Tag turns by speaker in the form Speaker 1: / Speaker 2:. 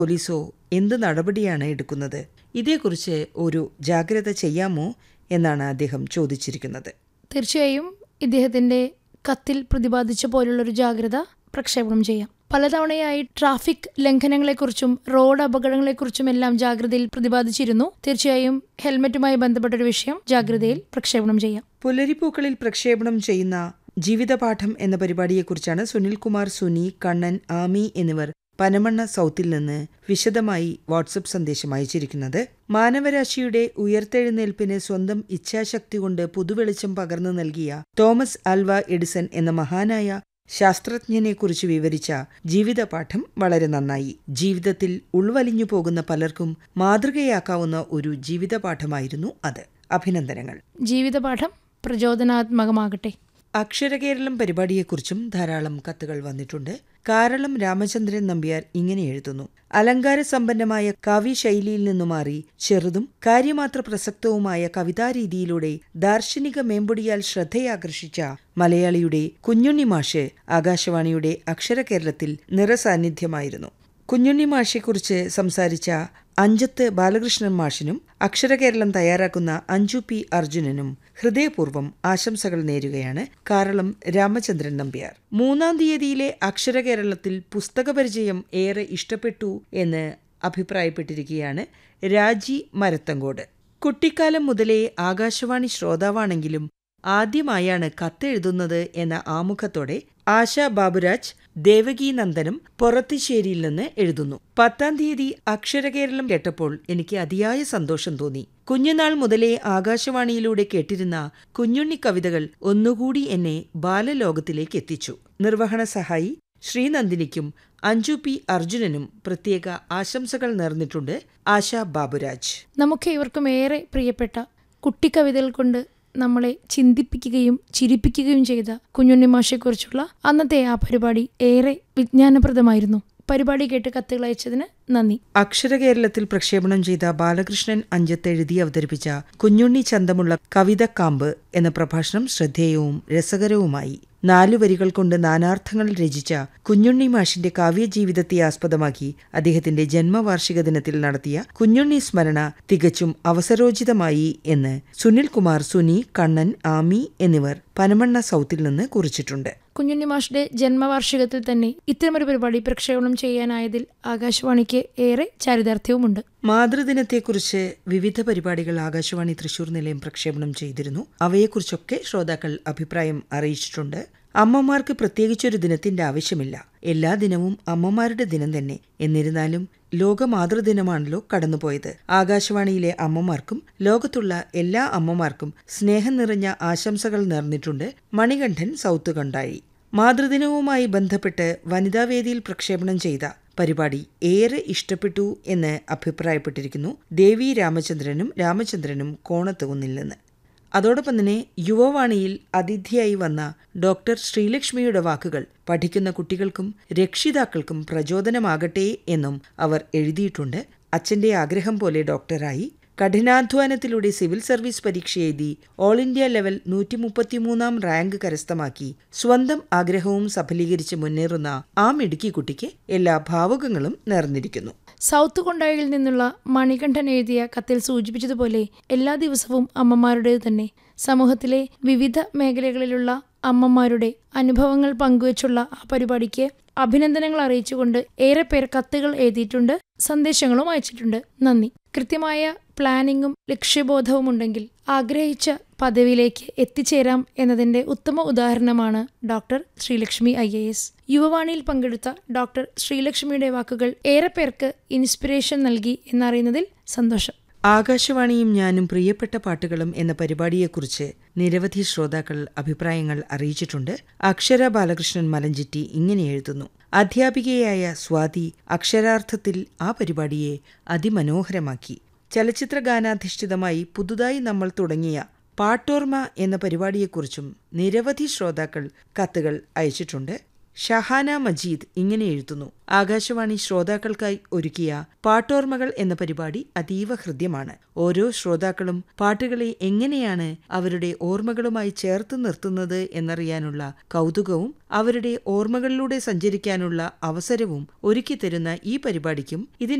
Speaker 1: പോലീസോ എന്ത് നടപടിയാണ് എടുക്കുന്നത് ഇതേക്കുറിച്ച് ഒരു ജാഗ്രത ചെയ്യാമോ എന്നാണ് അദ്ദേഹം ചോദിച്ചിരിക്കുന്നത്
Speaker 2: തീർച്ചയായും ഇദ്ദേഹത്തിന്റെ കത്തിൽ പ്രതിപാദിച്ച പോലുള്ളൊരു ജാഗ്രത പ്രക്ഷേപണം ചെയ്യാം പലതവണയായി ട്രാഫിക് ലംഘനങ്ങളെക്കുറിച്ചും റോഡ് അപകടങ്ങളെക്കുറിച്ചും എല്ലാം ജാഗ്രതയിൽ പ്രതിപാദിച്ചിരുന്നു തീർച്ചയായും ഹെൽമറ്റുമായി ബന്ധപ്പെട്ടൊരു വിഷയം ജാഗ്രതയിൽ പ്രക്ഷേപണം ചെയ്യാം
Speaker 1: പുലരിപ്പൂക്കളിൽ പ്രക്ഷേപണം ചെയ്യുന്ന ജീവിതപാഠം എന്ന പരിപാടിയെക്കുറിച്ചാണ് സുനിൽകുമാർ സുനി കണ്ണൻ ആമി എന്നിവർ പനമണ്ണ സൗത്തിൽ നിന്ന് വിശദമായി വാട്സപ്പ് സന്ദേശം അയച്ചിരിക്കുന്നത് മാനവരാശിയുടെ ഉയർത്തെഴുന്നേൽപ്പിന് സ്വന്തം ഇച്ഛാശക്തി കൊണ്ട് പുതുവെളിച്ചം പകർന്നു നൽകിയ തോമസ് ആൽവ എഡിസൺ എന്ന മഹാനായ ശാസ്ത്രജ്ഞനെക്കുറിച്ച് വിവരിച്ച ജീവിതപാഠം വളരെ നന്നായി ജീവിതത്തിൽ ഉൾവലിഞ്ഞു പോകുന്ന പലർക്കും മാതൃകയാക്കാവുന്ന ഒരു ജീവിതപാഠമായിരുന്നു അത് അഭിനന്ദനങ്ങൾ
Speaker 2: ജീവിതപാഠം പ്രചോദനാത്മകമാകട്ടെ
Speaker 1: അക്ഷരകേരളം പരിപാടിയെക്കുറിച്ചും ധാരാളം കത്തുകൾ വന്നിട്ടുണ്ട് കാരളം രാമചന്ദ്രൻ നമ്പ്യാർ ഇങ്ങനെ എഴുതുന്നു അലങ്കാര സമ്പന്നമായ കാവ്യശൈലിയിൽ നിന്നു മാറി ചെറുതും കാര്യമാത്ര പ്രസക്തവുമായ കവിതാരീതിയിലൂടെ ദാർശനിക മേമ്പൊടിയാൽ ശ്രദ്ധയാകർഷിച്ച മലയാളിയുടെ കുഞ്ഞുണ്ണി മാഷ് ആകാശവാണിയുടെ അക്ഷരകേരളത്തിൽ നിറസാന്നിധ്യമായിരുന്നു കുഞ്ഞുണ്ണി മാഷെക്കുറിച്ച് സംസാരിച്ച അഞ്ചത്ത് ബാലകൃഷ്ണൻ മാഷിനും അക്ഷരകേരളം തയ്യാറാക്കുന്ന അഞ്ജു പി അർജുനനും ഹൃദയപൂർവ്വം ആശംസകൾ നേരുകയാണ് കാരളം രാമചന്ദ്രൻ നമ്പ്യാർ മൂന്നാം തീയതിയിലെ അക്ഷരകേരളത്തിൽ പുസ്തകപരിചയം ഏറെ ഇഷ്ടപ്പെട്ടു എന്ന് അഭിപ്രായപ്പെട്ടിരിക്കുകയാണ് രാജി മരത്തങ്കോട് കുട്ടിക്കാലം മുതലേ ആകാശവാണി ശ്രോതാവാണെങ്കിലും ആദ്യമായാണ് കത്തെഴുതുന്നത് എന്ന ആമുഖത്തോടെ ആശ ബാബുരാജ് ദേവകി നന്ദനം പൊറത്തിശ്ശേരിയിൽ നിന്ന് എഴുതുന്നു പത്താം തീയതി അക്ഷരകേരളം കേട്ടപ്പോൾ എനിക്ക് അതിയായ സന്തോഷം തോന്നി കുഞ്ഞുനാൾ മുതലേ ആകാശവാണിയിലൂടെ കേട്ടിരുന്ന കുഞ്ഞുണ്ണി കവിതകൾ ഒന്നുകൂടി എന്നെ ബാലലോകത്തിലേക്ക് എത്തിച്ചു നിർവഹണ സഹായി ശ്രീനന്ദിനിക്കും അഞ്ജു പി അർജുനനും പ്രത്യേക ആശംസകൾ നേർന്നിട്ടുണ്ട് ആശ ബാബുരാജ്
Speaker 2: നമുക്ക് ഇവർക്കും ഏറെ പ്രിയപ്പെട്ട കുട്ടിക്കവിതകൾ കൊണ്ട് നമ്മളെ ചിന്തിപ്പിക്കുകയും ചിരിപ്പിക്കുകയും ചെയ്ത കുഞ്ഞുണ്ണി മാഷെക്കുറിച്ചുള്ള അന്നത്തെ ആ പരിപാടി ഏറെ വിജ്ഞാനപ്രദമായിരുന്നു പരിപാടി കേട്ട് കത്തുകൾ അയച്ചതിന് നന്ദി
Speaker 1: അക്ഷരകേരളത്തിൽ പ്രക്ഷേപണം ചെയ്ത ബാലകൃഷ്ണൻ അഞ്ചത്ത് എഴുതി അവതരിപ്പിച്ച കുഞ്ഞുണ്ണി ചന്തമുള്ള കവിതക്കാമ്പ് എന്ന പ്രഭാഷണം ശ്രദ്ധേയവും രസകരവുമായി നാലു വരികൾ കൊണ്ട് നാനാർത്ഥങ്ങൾ രചിച്ച കുഞ്ഞുണ്ണി മാഷിന്റെ കാവ്യജീവിതത്തെ ആസ്പദമാക്കി അദ്ദേഹത്തിന്റെ ജന്മവാർഷിക ദിനത്തിൽ നടത്തിയ കുഞ്ഞുണ്ണി സ്മരണ തികച്ചും അവസരോചിതമായി എന്ന് സുനിൽകുമാർ സുനി കണ്ണൻ ആമി എന്നിവർ പനമണ്ണ സൗത്തിൽ നിന്ന് കുറിച്ചിട്ടുണ്ട്
Speaker 2: കുഞ്ഞുണ്ണി മാഷിന്റെ ജന്മവാർഷികത്തിൽ തന്നെ ഇത്തരമൊരു പരിപാടി പ്രക്ഷേപണം ചെയ്യാനായതിൽ ആകാശവാണിക്ക് ഏറെ ചാരിതാർത്ഥ്യവുമുണ്ട്
Speaker 1: മാതൃദിനത്തെക്കുറിച്ച് വിവിധ പരിപാടികൾ ആകാശവാണി തൃശൂർ നിലയം പ്രക്ഷേപണം ചെയ്തിരുന്നു അവയെക്കുറിച്ചൊക്കെ ശ്രോതാക്കൾ അഭിപ്രായം അറിയിച്ചിട്ടുണ്ട് അമ്മമാർക്ക് പ്രത്യേകിച്ചൊരു ദിനത്തിന്റെ ആവശ്യമില്ല എല്ലാ ദിനവും അമ്മമാരുടെ ദിനം തന്നെ എന്നിരുന്നാലും ലോക മാതൃദിനമാണല്ലോ കടന്നുപോയത് ആകാശവാണിയിലെ അമ്മമാർക്കും ലോകത്തുള്ള എല്ലാ അമ്മമാർക്കും സ്നേഹം നിറഞ്ഞ ആശംസകൾ നേർന്നിട്ടുണ്ട് മണികണ്ഠൻ സൗത്ത് കണ്ടായി മാതൃദിനവുമായി ബന്ധപ്പെട്ട് വനിതാവേദിയിൽ പ്രക്ഷേപണം ചെയ്ത പരിപാടി ഏറെ ഇഷ്ടപ്പെട്ടു എന്ന് അഭിപ്രായപ്പെട്ടിരിക്കുന്നു ദേവി രാമചന്ദ്രനും രാമചന്ദ്രനും കോണത്തുകുന്നിൽ നിന്ന് അതോടൊപ്പം തന്നെ യുവവാണിയിൽ അതിഥിയായി വന്ന ഡോക്ടർ ശ്രീലക്ഷ്മിയുടെ വാക്കുകൾ പഠിക്കുന്ന കുട്ടികൾക്കും രക്ഷിതാക്കൾക്കും പ്രചോദനമാകട്ടെ എന്നും അവർ എഴുതിയിട്ടുണ്ട് അച്ഛന്റെ ആഗ്രഹം പോലെ ഡോക്ടറായി കഠിനാധ്വാനത്തിലൂടെ സിവിൽ സർവീസ് പരീക്ഷ എഴുതി ഓൾ ഇന്ത്യ ലെവൽ നൂറ്റി മുപ്പത്തിമൂന്നാം റാങ്ക് കരസ്ഥമാക്കി സ്വന്തം ആഗ്രഹവും സഫലീകരിച്ച് മുന്നേറുന്ന ആ മിടുക്കി കുട്ടിക്ക് എല്ലാ ഭാവുകങ്ങളും നേർന്നിരിക്കുന്നു
Speaker 2: സൗത്ത് കൊണ്ടായിൽ നിന്നുള്ള മണികണ്ഠൻ എഴുതിയ കത്തിൽ സൂചിപ്പിച്ചതുപോലെ എല്ലാ ദിവസവും അമ്മമാരുടേത് തന്നെ സമൂഹത്തിലെ വിവിധ മേഖലകളിലുള്ള അമ്മമാരുടെ അനുഭവങ്ങൾ പങ്കുവച്ചുള്ള ആ പരിപാടിക്ക് അഭിനന്ദനങ്ങൾ അറിയിച്ചുകൊണ്ട് ഏറെ പേർ കത്തുകൾ എഴുതിയിട്ടുണ്ട് സന്ദേശങ്ങളും അയച്ചിട്ടുണ്ട് നന്ദി കൃത്യമായ പ്ലാനിങ്ങും ലക്ഷ്യബോധവും ഉണ്ടെങ്കിൽ ആഗ്രഹിച്ച പദവിയിലേക്ക് എത്തിച്ചേരാം എന്നതിന്റെ ഉത്തമ ഉദാഹരണമാണ് doctor Sreelakshmi I A S യുവവാണിയിൽ പങ്കെടുത്ത ഡോക്ടർ ശ്രീലക്ഷ്മിയുടെ വാക്കുകൾ ഏറെ പേർക്ക് ഇൻസ്പിറേഷൻ നൽകി എന്നറിയുന്നതിൽ സന്തോഷം
Speaker 1: ആകാശവാണിയും ഞാനും പ്രിയപ്പെട്ട പാട്ടുകളും എന്ന പരിപാടിയെക്കുറിച്ച് നിരവധി ശ്രോതാക്കൾ അഭിപ്രായങ്ങൾ അറിയിച്ചിട്ടുണ്ട് അക്ഷര ബാലകൃഷ്ണൻ മലഞ്ചിറ്റി ഇങ്ങനെ എഴുതുന്നു അധ്യാപികയായ സ്വാതി അക്ഷരാർത്ഥത്തിൽ ആ പരിപാടിയെ അതിമനോഹരമാക്കി ചലച്ചിത്ര ഗാനാധിഷ്ഠിതമായി പുതുതായി നമ്മൾ തുടങ്ങിയ പാട്ടോർമ എന്ന പരിപാടിയെക്കുറിച്ചും നിരവധി ശ്രോതാക്കൾ കത്തുകൾ അയച്ചിട്ടുണ്ട് ഷഹാന മജീദ് ഇങ്ങനെ എഴുതുന്നു ആകാശവാണി ശ്രോതാക്കൾക്കായി ഒരുക്കിയ പാട്ടോർമ്മകൾ എന്ന പരിപാടി അതീവ ഹൃദ്യമാണ് ഓരോ ശ്രോതാക്കളും പാട്ടുകളെ എങ്ങനെയാണ് അവരുടെ ഓർമ്മകളുമായി ചേർത്ത് നിർത്തുന്നത് എന്നറിയാനുള്ള കൗതുകവും അവരുടെ ഓർമ്മകളിലൂടെ സഞ്ചരിക്കാനുള്ള അവസരവും ഒരുക്കിത്തരുന്ന ഈ പരിപാടിക്കും ഇതിന്റെ